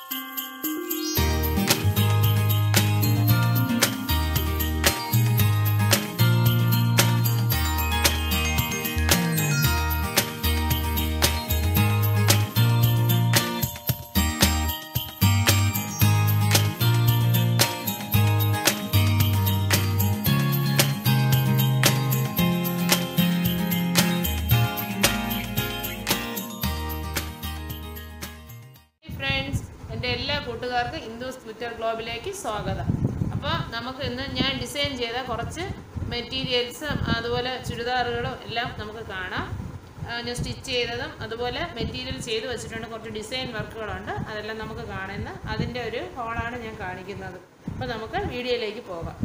Friends എൻ്റെ എല്ലാ കൂട്ടുകാർക്കും ഹിന്ദുസ് ട്വിറ്റർ ഗ്ലോബിലേക്ക് സ്വാഗതം അപ്പോൾ നമുക്ക് ഇന്ന് ഞാൻ ഡിസൈൻ ചെയ്ത കുറച്ച് മെറ്റീരിയൽസും അതുപോലെ ചുരിദാറുകളും എല്ലാം നമുക്ക് കാണാം ആ, ഞാൻ സ്റ്റിച്ച് ചെയ്തതും അതുപോലെ മെറ്റീരിയൽ ചെയ്ത് വെച്ചിട്ടുണ്ട് കുറച്ച് ഡിസൈൻ വർക്കുകളുണ്ട് അതെല്ലാം നമുക്ക് കാണുന്ന അതിൻ്റെ ഒരു ഹോളാണ് ഞാൻ കാണിക്കുന്നത് അപ്പോൾ നമുക്ക് വീഡിയോയിലേക്ക് പോകാം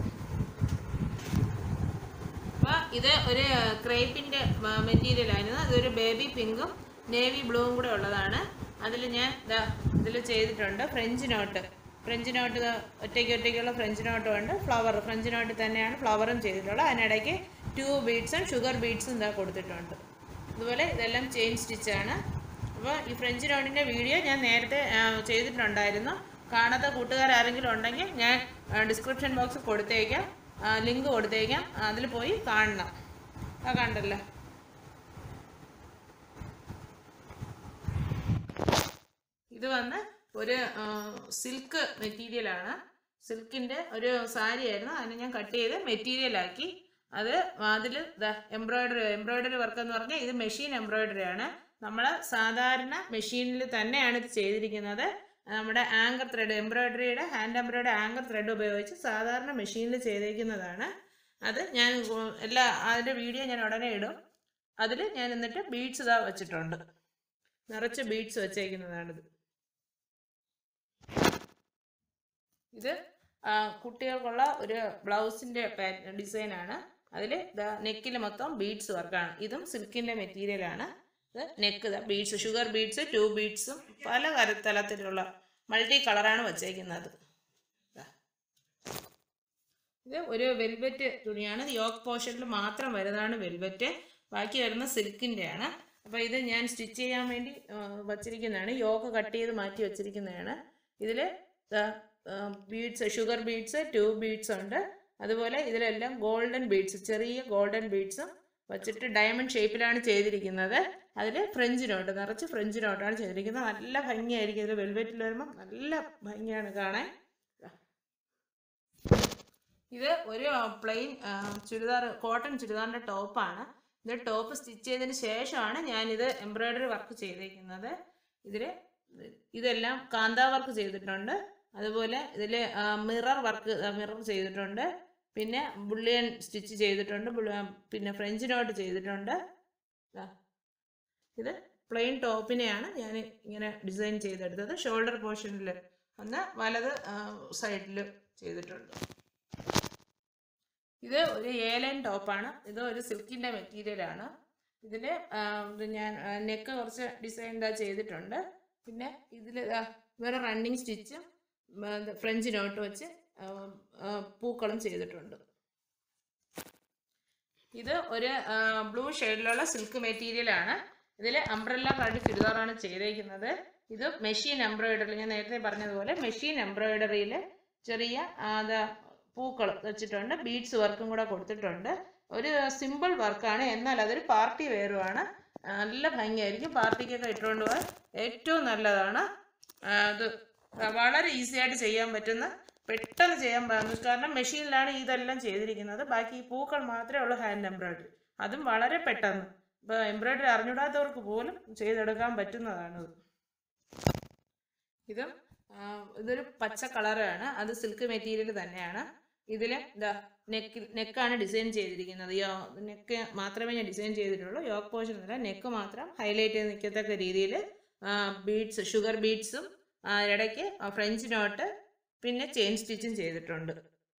അപ്പോൾ ഇത് ഒരു ക്രേപ്പിൻ്റെ മെറ്റീരിയൽ ആയിരുന്നു ഇതൊരു ബേബി പിങ്കും നേവി ബ്ലൂവും കൂടെ ഉള്ളതാണ് അതിൽ ഞാൻ ഇതിൽ ചെയ്തിട്ടുണ്ട് ഫ്രഞ്ച് നോട്ട് ഫ്രഞ്ച് നോട്ട് ദാ ഒറ്റയ്ക്ക് ഒറ്റയ്ക്കുള്ള ഫ്രഞ്ച് നോട്ടും ഉണ്ട് ഫ്ലവർ ഫ്രഞ്ച് നോട്ടിൽ തന്നെയാണ് ഫ്ലവറും ചെയ്തിട്ടുള്ളത് അതിനിടയ്ക്ക് ടു ബീഡ്സും ഷുഗർ ബീഡ്സും ഇതാ കൊടുത്തിട്ടുണ്ട് അതുപോലെ ഇതെല്ലാം ചെയിൻ സ്റ്റിച്ചാണ് അപ്പോൾ ഈ ഫ്രഞ്ച് നോട്ടിൻ്റെ വീഡിയോ ഞാൻ നേരത്തെ ആ, ചെയ്തിട്ടുണ്ടായിരുന്നു കാണാത്ത കൂട്ടുകാർ ആരെങ്കിലും ഉണ്ടെങ്കിൽ ഞാൻ ഡിസ്ക്രിപ്ഷൻ ബോക്സ് കൊടുത്തേക്കാം ലിങ്ക് കൊടുത്തേക്കാം അതിൽ പോയി കാണണം ആ കണ്ടല്ലോ ഇത് വന്ന് ഒരു സിൽക്ക് മെറ്റീരിയലാണ് സിൽക്കിൻ്റെ ഒരു സാരി ആയിരുന്നു അതിനെ ഞാൻ കട്ട് ചെയ്ത് മെറ്റീരിയലാക്കി അത് അതിൽ എംബ്രോയിഡറി എംബ്രോയിഡറി വർക്ക് എന്ന് പറഞ്ഞാൽ ഇത് മെഷീൻ എംബ്രോയിഡറി ആണ് നമ്മൾ സാധാരണ മെഷീനിൽ തന്നെയാണ് ഇത് ചെയ്തിരിക്കുന്നത് നമ്മുടെ ആങ്കർ ത്രെഡ് എംബ്രോയിഡറിയുടെ ഹാൻഡ് എംബ്രോയിഡറി ആങ്കർ ത്രെഡ് ഉപയോഗിച്ച് സാധാരണ മെഷീനിൽ ചെയ്തേക്കുന്നതാണ് അത് ഞാൻ ഉ- എല്ലാ അതിൻ്റെ വീഡിയോ ഞാൻ ഉടനെ ഇടും അതിൽ ഞാൻ എന്നിട്ട് ബീഡ്സ് ഇതാ വെച്ചിട്ടുണ്ട് നിറച്ച് ബീഡ്സ് വെച്ചേക്കുന്നതാണിത് ഇത് ആ, കുട്ടികൾക്കുള്ള ഒരു ബ്ലൗസിൻ്റെ ഡിസൈനാണ് അതിൽ നെക്കിൽ മൊത്തം ബീഡ്സ് വർക്കാണ് ഇതും സിൽക്കിൻ്റെ മെറ്റീരിയലാണ് ഇത് neck beads sugar beads two ബീഡ്സും പല കര- തലത്തിലുള്ള മൾട്ടി കളറാണ് വച്ചേക്കുന്നത് ദാ. ഇത് ഒരു വെൽവെറ്റ് തുണിയാണ് യോക്ക് പോർഷനിൽ മാത്രം വരുന്നതാണ് വെൽവെറ്റ് ബാക്കി വരുന്ന സിൽക്കിൻ്റെയാണ് അപ്പോൾ ഇത് ഞാൻ സ്റ്റിച്ച് ചെയ്യാൻ വേണ്ടി ആ, വച്ചിരിക്കുന്നതാണ് യോക്ക് കട്ട് ചെയ്ത് മാറ്റി വച്ചിരിക്കുന്നതാണ് ഇതിൽ beads sugar beads two beads ഉണ്ട് അതുപോലെ ഇതിലെല്ലാം ഗോൾഡൻ ബീഡ്സ് ചെറിയ ഗോൾഡൻ ബീഡ്സും വച്ചിട്ട് ഡയമണ്ട് ഷേപ്പിലാണ് ചെയ്തിരിക്കുന്നത് അതിൽ ഫ്രഞ്ച് നോട്ട് നിറച്ച് ഫ്രഞ്ച് നോട്ടാണ് ചെയ്തിരിക്കുന്നത് നല്ല ഭംഗിയായിരിക്കും ഇതിൽ വെൽവെറ്റിൽ വരുമ്പോൾ നല്ല ഭംഗിയാണ് കാണാൻ ഇത് ഒരു പ്ലെയിൻ ചുരിദാർ കോട്ടൺ ചുരിദാറിൻ്റെ ടോപ്പാണ് ഇത് ടോപ്പ് സ്റ്റിച്ച് ചെയ്തതിന് ശേഷമാണ് ഞാനിത് എംബ്രോയ്ഡറി വർക്ക് ചെയ്തേക്കുന്നത് ഇതിൽ ഇതെല്ലാം കാന്താ വർക്ക് ചെയ്തിട്ടുണ്ട് അതുപോലെ ഇതിൽ മിറർ വർക്ക് മിറർ ചെയ്തിട്ടുണ്ട് പിന്നെ ബുള്ളിയൻ സ്റ്റിച്ച് ചെയ്തിട്ടുണ്ട് ബുള്ള- പിന്നെ ഫ്രഞ്ച് നോട്ട് ചെയ്തിട്ടുണ്ട് ദാ. ഇത് പ്ലെയിൻ ടോപ്പിനെയാണ് ഞാൻ ഇങ്ങനെ ഡിസൈൻ ചെയ്തെടുത്തത് ഷോൾഡർ പോർഷനിൽ ഒന്ന് വലത് സൈഡിൽ ചെയ്തിട്ടുണ്ട് ഇത് ഒരു ഏലൻ ടോപ്പാണ് ഇത് ഒരു സിൽക്കിൻ്റെ മെറ്റീരിയലാണ് ഇതിൽ ഞാൻ നെക്ക് കുറച്ച് ഡിസൈൻ ഇതാ ചെയ്തിട്ടുണ്ട് പിന്നെ ഇതിൽ വേറെ റണ്ണിങ് സ്റ്റിച്ചും ഫ്രഞ്ച് നോട്ട് വെച്ച് ആ, ആ, പൂക്കളും ചെയ്തിട്ടുണ്ട് ഇത് ഒരു ബ്ലൂ ഷെയ്ഡിലുള്ള സിൽക്ക് മെറ്റീരിയലാണ് ഇതിൽ അംബ്രല്ല കാർഡ് ചുരിദാറാണ് ചെയ്തേക്കുന്നത് ഇത് മെഷീൻ എംബ്രോയിഡറി ഞാൻ നേരത്തെ പറഞ്ഞതുപോലെ മെഷീൻ എംബ്രോയിഡറിയിൽ ചെറിയ അത് പൂക്കൾ വെച്ചിട്ടുണ്ട് ബീഡ്സ് വർക്കും കൂടെ കൊടുത്തിട്ടുണ്ട് ഒരു സിമ്പിൾ വർക്കാണ് എന്നാൽ അതൊരു പാർട്ടി വെയറുമാണ് നല്ല ഭംഗിയായിരിക്കും പാർട്ടിക്കൊക്കെ ഇട്ടുകൊണ്ട് പോകാൻ ഏറ്റവും നല്ലതാണ് ആ, അത് വളരെ ഈസി ആയിട്ട് ചെയ്യാൻ പറ്റുന്ന പെട്ടെന്ന് ചെയ്യാൻ പറ്റുന്നു കാരണം മെഷീനിലാണ് ഇതെല്ലാം ചെയ്തിരിക്കുന്നത് ബാക്കി ഈ പൂക്കൾ മാത്രമേ ഉള്ളൂ ഹാൻഡ് എംബ്രോയിഡറി അതും വളരെ പെട്ടെന്ന് ഇപ്പോൾ എംബ്രോയിഡറി അറിഞ്ഞൂടാത്തവർക്ക് പോലും ചെയ്തെടുക്കാൻ പറ്റുന്നതാണിത് ഇതും ആ, ഇതൊരു പച്ച കളറാണ് അത് സിൽക്ക് മെറ്റീരിയൽ തന്നെയാണ് ഇതിൽ ഇതാ നെക്ക് നെക്കാണ് ഡിസൈൻ ചെയ്തിരിക്കുന്നത് യോ നെക്ക് മാത്രമേ ഞാൻ ഡിസൈൻ ചെയ്തിട്ടുള്ളൂ യോക്ക് പോർഷൻ അല്ല നെക്ക് മാത്രം ഹൈലൈറ്റ് ചെയ്ത് നിൽക്കത്തക്ക രീതിയിൽ ബീഡ്സ് ഷുഗർ ബീഡ്സും ഇടയ്ക്ക് ഫ്രഞ്ച് നോട്ട് പിന്നെ ചെയിൻ സ്റ്റിച്ചും ചെയ്തിട്ടുണ്ട്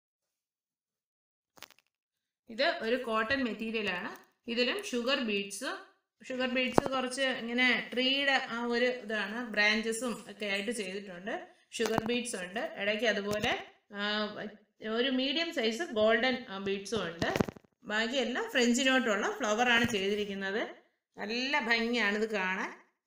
ഇത് ഒരു കോട്ടൺ മെറ്റീരിയലാണ് ഇതിലും ഷുഗർ ബീഡ്സ് ഷുഗർ ബീഡ്സ് കുറച്ച് ഇങ്ങനെ ട്രീയുടെ ആ ഒരു ഇതാണ് ബ്രാഞ്ചസും ഒക്കെ ആയിട്ട് ചെയ്തിട്ടുണ്ട് ഷുഗർ ബീഡ്സ് ഉണ്ട് ഇടയ്ക്ക് അതുപോലെ ആ, ഒരു മീഡിയം സൈസ് ഗോൾഡൻ ബീഡ്സും ഉണ്ട് ബാക്കിയെല്ലാം ഫ്രഞ്ച് നോട്ടുള്ള ഫ്ലവറാണ് ചെയ്തിരിക്കുന്നത് നല്ല ഭംഗിയാണ് ഇത് കാണാൻ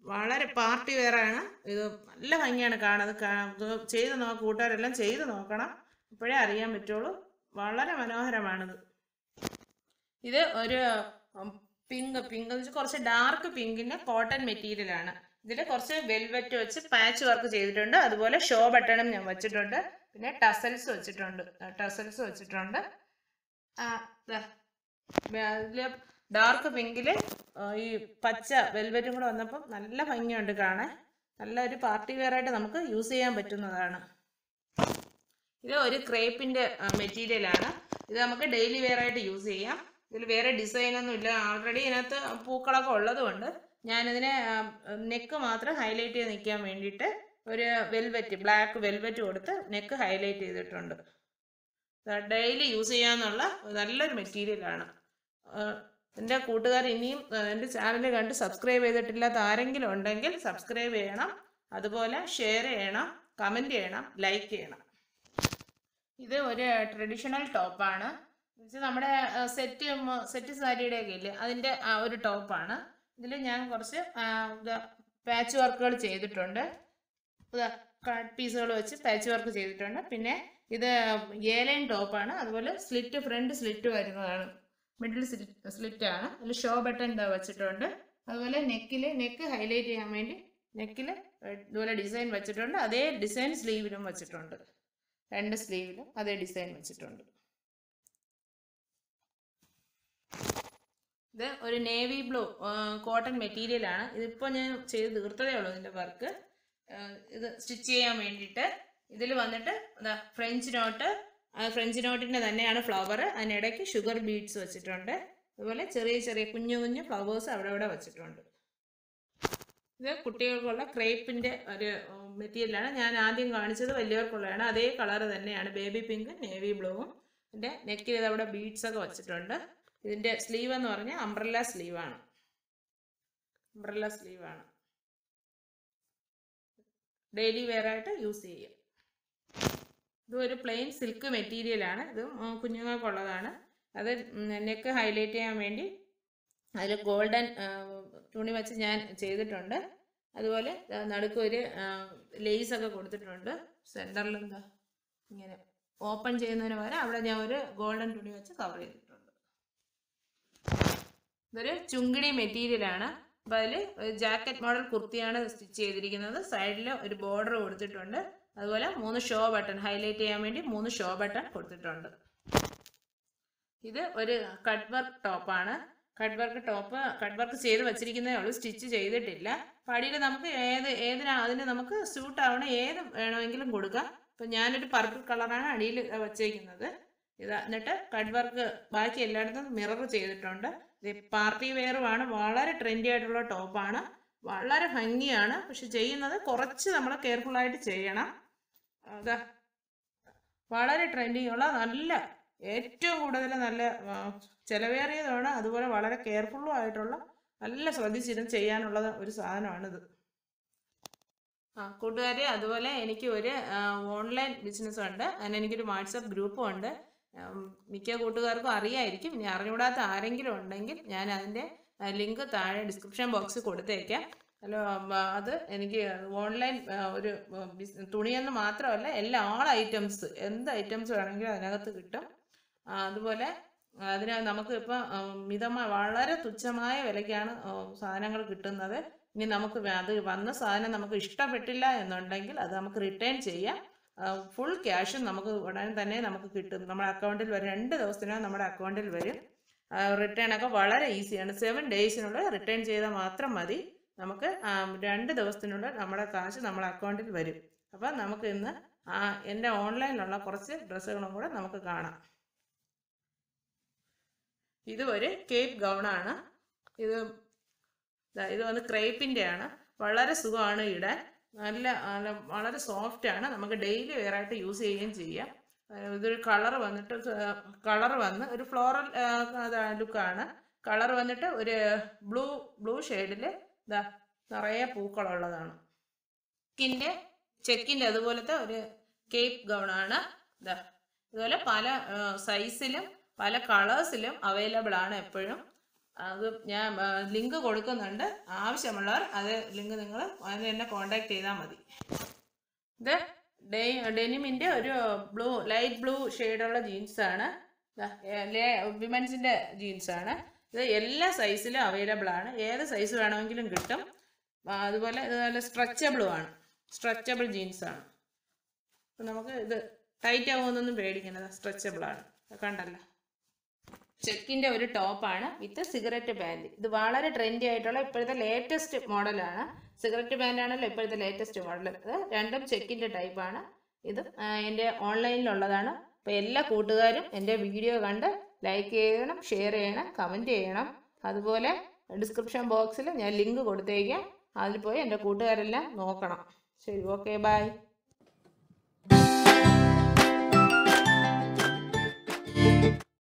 വളരെ പാർട്ടി വെയറാണ് ഇത് നല്ല ഭംഗിയാണ് കാണാൻ ഇത് കാ- ഇത് ചെയ്ത് നോക്കുക കൂട്ടുകാരെല്ലാം ചെയ്ത് നോക്കണം അപ്പോഴേ അറിയാൻ പറ്റുള്ളൂ വളരെ മനോഹരമാണിത് ഇത് ഒരു പിങ്ക് പിങ്ക് എന്ന് വെച്ചാൽ കുറച്ച് ഡാർക്ക് പിങ്കിന്റെ കോട്ടൺ മെറ്റീരിയൽ ആണ് ഇതിൽ കുറച്ച് വെൽവെറ്റ് വെച്ച് പാച്ച് വർക്ക് ചെയ്തിട്ടുണ്ട് അതുപോലെ ഷോ ബട്ടണും ഞാൻ വെച്ചിട്ടുണ്ട് പിന്നെ ടസൽസ് വെച്ചിട്ടുണ്ട് ടസൽസ് വെച്ചിട്ടുണ്ട് ആ, ദാ, ഇതില് ഡാർക്ക് പിങ്കില് ഈ പച്ച വെൽവെറ്റും കൂടെ വന്നപ്പം നല്ല ഭംഗിയുണ്ട് കാണാൻ നല്ല ഒരു പാർട്ടി വെയർ ആയിട്ട് നമുക്ക് യൂസ് ചെയ്യാൻ പറ്റുന്നതാണ് ഇത് ഒരു ക്രേപ്പിന്റെ മെറ്റീരിയൽ ആണ് ഇത് നമുക്ക് ഡെയിലി വെയർ ആയിട്ട് യൂസ് ചെയ്യാം ഇതിൽ വേറെ ഡിസൈൻ ഒന്നും ഇല്ല ആൾറെഡി ഇതിനകത്ത് പൂക്കളൊക്കെ ഉള്ളതുകൊണ്ട് ഞാനിതിനെ നെക്ക് മാത്രം ഹൈലൈറ്റ് ചെയ്ത് നിൽക്കാൻ വേണ്ടിയിട്ട് ഒരു വെൽവെറ്റ് ബ്ലാക്ക് വെൽവെറ്റ് കൊടുത്ത് നെക്ക് ഹൈലൈറ്റ് ചെയ്തിട്ടുണ്ട് ഡെയിലി യൂസ് ചെയ്യാന്നുള്ള നല്ലൊരു മെറ്റീരിയലാണ് എൻ്റെ കൂട്ടുകാർ ഇനിയും ആ, എൻ്റെ ചാനൽ കണ്ട് സബ്സ്ക്രൈബ് ചെയ്തിട്ടില്ലാത്ത ആരെങ്കിലും ഉണ്ടെങ്കിൽ സബ്സ്ക്രൈബ് ചെയ്യണം അതുപോലെ ഷെയർ ചെയ്യണം കമൻറ്റ് ചെയ്യണം ലൈക്ക് ചെയ്യണം ഇത് ഒരു ട്രഡീഷണൽ ടോപ്പാണ് എന്നുവെച്ചാൽ നമ്മുടെ സെറ്റ് സെറ്റ് സാരിയുടെ ഒക്കെ ഇല്ലേ അതിൻ്റെ ആ ഒരു ടോപ്പാണ് ഇതിൽ ഞാൻ കുറച്ച് പാച്ച് വർക്കുകൾ ചെയ്തിട്ടുണ്ട് കട്ട് പീസുകൾ വെച്ച് പാച്ച് വർക്ക് ചെയ്തിട്ടുണ്ട് പിന്നെ ഇത് ഏലൈൻ ടോപ്പാണ് അതുപോലെ സ്ലിറ്റ് ഫ്രണ്ട് സ്ലിറ്റ് വരുന്നതാണ് മിഡിൽ സ്ലിറ്റ് ആണ് അതിൽ ഷോ ബട്ടൺ ഇതാ വെച്ചിട്ടുണ്ട് അതുപോലെ നെക്കിൽ നെക്ക് ഹൈലൈറ്റ് ചെയ്യാൻ വേണ്ടി നെക്കിൽ ഇതുപോലെ ഡിസൈൻ വെച്ചിട്ടുണ്ട് അതേ ഡിസൈൻ സ്ലീവിലും വെച്ചിട്ടുണ്ട് രണ്ട് സ്ലീവിലും അതേ ഡിസൈൻ വെച്ചിട്ടുണ്ട് ഇത് ഒരു നേവി ബ്ലൂ കോട്ടൺ മെറ്റീരിയൽ ആണ് ഇതിപ്പോൾ ഞാൻ ചെയ്ത് തീർത്തതേ ഉള്ളൂ ഇതിൻ്റെ വർക്ക് ഇത് സ്റ്റിച്ച് ചെയ്യാൻ വേണ്ടിയിട്ട് ഇതിൽ വന്നിട്ട് എന്താ ഫ്രഞ്ച് നോട്ട് ഫ്രഞ്ച് നോട്ടിൻ്റെ തന്നെയാണ് ഫ്ലവർ അതിനിടയ്ക്ക് ഷുഗർ ബീഡ്സ് വെച്ചിട്ടുണ്ട് അതുപോലെ ചെറിയ ചെറിയ കുഞ്ഞു കുഞ്ഞു ഫ്ലവേഴ്സ് അവിടെ ഇവിടെ വെച്ചിട്ടുണ്ട് ഇത് കുട്ടികൾക്കുള്ള ക്രേപ്പിൻ്റെ ഒരു മെറ്റീരിയലാണ് ഞാൻ ആദ്യം കാണിച്ചത് വലിയവർക്കുള്ളതാണ് അതേ കളർ തന്നെയാണ് ബേബി പിങ്ക് നേവി ബ്ലൂവും ഇതിൻ്റെ നെക്കിൽ ഇത് അവിടെ ബീഡ്സ് ഒക്കെ വെച്ചിട്ടുണ്ട് ഇതിൻ്റെ സ്ലീവ് എന്ന് പറഞ്ഞാൽ അംബ്രല്ല സ്ലീവാണ് അംബ്രല്ല സ്ലീവാണ് ഡെയിലി വെയർ ആയിട്ട് യൂസ് ചെയ്യും ഇത് ഒരു പ്ലെയിൻ സിൽക്ക് മെറ്റീരിയൽ ആണ് ഇത് ഉം കുഞ്ഞുങ്ങൾക്കുള്ളതാണ് അത് നെക്ക് ഹൈലൈറ്റ് ചെയ്യാൻ വേണ്ടി അതിൽ ഗോൾഡൻ തുണി വെച്ച് ഞാൻ ചെയ്തിട്ടുണ്ട് അതുപോലെ ദാ നടുക്ക് ഒരു ലേസ് ഒക്കെ കൊടുത്തിട്ടുണ്ട് സെൻറ്ററിൽ എന്താ ഇങ്ങനെ ഓപ്പൺ ചെയ്യുന്നതിന് പകരം അവിടെ ഞാൻ ഒരു ഗോൾഡൻ തുണി വെച്ച് കവർ ചെയ്തിട്ടുണ്ട് ഇതൊരു ചുങ്കിടി മെറ്റീരിയൽ ആണ് അപ്പോൾ അതിൽ ജാക്കറ്റ് മോഡൽ കുർത്തിയാണ് സ്റ്റിച്ച് ചെയ്തിരിക്കുന്നത് സൈഡിൽ ഒരു ബോർഡർ കൊടുത്തിട്ടുണ്ട് അതുപോലെ മൂന്ന് ഷോ ബട്ടൺ ഹൈലൈറ്റ് ചെയ്യാൻ വേണ്ടി മൂന്ന് ഷോ ബട്ടൺ കൊടുത്തിട്ടുണ്ട് ഇത് ഒരു കട്ട് വർക്ക് ടോപ്പാണ് cut work top cut work ചെയ്ത് വെച്ചിരിക്കുന്നേ ഉള്ളൂ സ്റ്റിച്ച് ചെയ്തിട്ടില്ല പടിയിൽ നമുക്ക് ഏത് ഏതിനാ അതിന് നമുക്ക് സ്യൂട്ട് ആവണ ഏത് വേണമെങ്കിലും കൊടുക്കാം ഇപ്പം ഞാനൊരു പർപ്പിൾ കളറാണ് അടിയിൽ വച്ചേക്കുന്നത് ഇത് എന്നിട്ട് കട്ട് വർക്ക് ബാക്കി എല്ലായിടത്തും മിറർ ചെയ്തിട്ടുണ്ട് ഇത് പാർട്ടി വെയറുമാണ് വളരെ ട്രെൻഡി ആയിട്ടുള്ള ടോപ്പാണ് വളരെ ഭംഗിയാണ് പക്ഷെ ചെയ്യുന്നത് കുറച്ച് നമ്മൾ കെയർഫുൾ ആയിട്ട് ചെയ്യണം അതാ വളരെ ട്രെൻഡിങ് ഉള്ള നല്ല ഏറ്റവും കൂടുതൽ നല്ല ആ, ചെലവേറിയതാണ് അതുപോലെ വളരെ കെയർഫുള്ളും ആയിട്ടുള്ള നല്ല ശ്രദ്ധിച്ചിരുന്ന് ചെയ്യാനുള്ള ഒരു സാധനമാണിത് ആ കൂട്ടുകാരെ അതുപോലെ എനിക്ക് ഒരു ഓൺലൈൻ ബിസിനസ് ഉണ്ട് അതിന് എനിക്കൊരു വാട്സപ്പ് ഗ്രൂപ്പും ഉണ്ട് ഉം, മിക്ക കൂട്ടുകാർക്കും അറിയായിരിക്കും ഇനി അറിഞ്ഞുകൂടാത്ത ആരെങ്കിലും ഉണ്ടെങ്കിൽ ഞാൻ അതിൻ്റെ ലിങ്ക് താഴെ ഡിസ്ക്രിപ്ഷൻ ബോക്സിൽ കൊടുത്തേക്കാം ഹലോ അത് എനിക്ക് ഓൺലൈൻ ഒരു ഉം, ബിസ്- തുണിയെന്ന് മാത്രമല്ല എല്ലാ ആൾ ഐറ്റംസ് എന്ത് ഐറ്റംസ് വേണമെങ്കിലും അതിനകത്ത് കിട്ടും ആ, അതുപോലെ അതിന് നമുക്ക് ഇപ്പം മിതമായ വളരെ തുച്ഛമായ വിലയ്ക്കാണ് ആ, സാധനങ്ങൾ കിട്ടുന്നത് ഇനി നമുക്ക് വേ- അത് വന്ന സാധനം നമുക്ക് ഇഷ്ടപ്പെട്ടില്ല എന്നുണ്ടെങ്കിൽ അത് നമുക്ക് റിട്ടേൺ ചെയ്യാം ഫുൾ ക്യാഷും നമുക്ക് ഉടൻ തന്നെ നമുക്ക് കിട്ടും നമ്മുടെ അക്കൗണ്ടിൽ വരും രണ്ട് ദിവസത്തിനകം നമ്മുടെ അക്കൗണ്ടിൽ വരും റിട്ടേൺ ഒക്കെ വളരെ ഈസിയാണ് സെവൻ ഡേയ്സിനുള്ളിൽ റിട്ടേൺ ചെയ്താൽ മാത്രം മതി നമുക്ക് ആ, രണ്ട് ദിവസത്തിനുള്ളിൽ നമ്മുടെ കാശ് നമ്മുടെ അക്കൗണ്ടിൽ വരും അപ്പം നമുക്ക് ഇന്ന് ആ, എൻ്റെ ഓൺലൈനിലുള്ള കുറച്ച് ഡ്രസ്സുകളും കൂടെ നമുക്ക് കാണാം ഇത് ഒരു കേപ്പ് ഗൗണാണ് ഇത് ദാ ഇത് വന്ന് ക്രേപ്പിൻ്റെ ആണ് വളരെ സുഖമാണ് ഇടാൻ നല്ല നല്ല വളരെ സോഫ്റ്റ് ആണ് നമുക്ക് ഡെയിലി വെയർ ആയിട്ട് യൂസ് ചെയ്യുകയും ചെയ്യാം ആ, ഇതൊരു കളർ വന്നിട്ട് കളർ വന്ന് ഒരു ഫ്ലോറൽ ലുക്കാണ് കളർ വന്നിട്ട് ഒരു ബ്ലൂ ബ്ലൂ ഷെയ്ഡിൽ ഇതാ നിറയെ പൂക്കളുള്ളതാണ് ചെക്കിൻ്റെ ചെക്കിൻ്റെ അതുപോലത്തെ ഒരു കേപ്പ് ഗൗണാണ് ഇതാ ഇതുപോലെ പല സൈസിലും പല കളേഴ്സിലും അവൈലബിൾ ആണ് എപ്പോഴും അത് ഞാൻ ലിങ്ക് കൊടുക്കുന്നുണ്ട് ആവശ്യമുള്ളവർ അത് ലിങ്ക് നിങ്ങൾ അതിന് എന്നെ കോണ്ടാക്ട് ചെയ്താൽ മതി ഇത് ഡെനിമിൻ്റെ ഒരു ബ്ലൂ ലൈറ്റ് ബ്ലൂ ഷെയ്ഡുള്ള ജീൻസാണ് വിമൻസിൻ്റെ ജീൻസാണ് ഇത് എല്ലാ സൈസിലും അവൈലബിൾ ആണ് ഏത് സൈസ് വേണമെങ്കിലും കിട്ടും ആ, അതുപോലെ ഇത് നല്ല സ്ട്രെച്ചബിളും ആണ് സ്ട്രെച്ചബിൾ ജീൻസാണ് അപ്പം നമുക്ക് ഇത് ടൈറ്റ് ആകുമെന്നൊന്നും പേടിക്കേണ്ടത് സ്ട്രെച്ചബിൾ ആണ് കണ്ടല്ലോ ചെക്കിൻ്റെ ഒരു ടോപ്പാണ് വിത്ത് സിഗരറ്റ് പാൻറ് ഇത് വളരെ ട്രെൻഡി ആയിട്ടുള്ള ഇപ്പോഴത്തെ ലേറ്റസ്റ്റ് മോഡലാണ് സിഗരറ്റ് പാൻ്റ് ആണല്ലോ ഇപ്പോഴത്തെ ലേറ്റസ്റ്റ് മോഡൽ ഇത് രണ്ടും ചെക്കിൻ്റെ ടൈപ്പാണ് ഇത് ആ, എൻ്റെ ഓൺലൈനിലുള്ളതാണ് അപ്പോൾ എല്ലാ കൂട്ടുകാരും എൻ്റെ വീഡിയോ കണ്ട് ലൈക്ക് ചെയ്യണം ഷെയർ ചെയ്യണം കമൻറ്റ് ചെയ്യണം അതുപോലെ ഡിസ്ക്രിപ്ഷൻ ബോക്സിൽ ഞാൻ ലിങ്ക് കൊടുത്തേക്കാം അതിൽ പോയി എൻ്റെ കൂട്ടുകാരെല്ലാം നോക്കണം ശരി ഓക്കെ ബൈ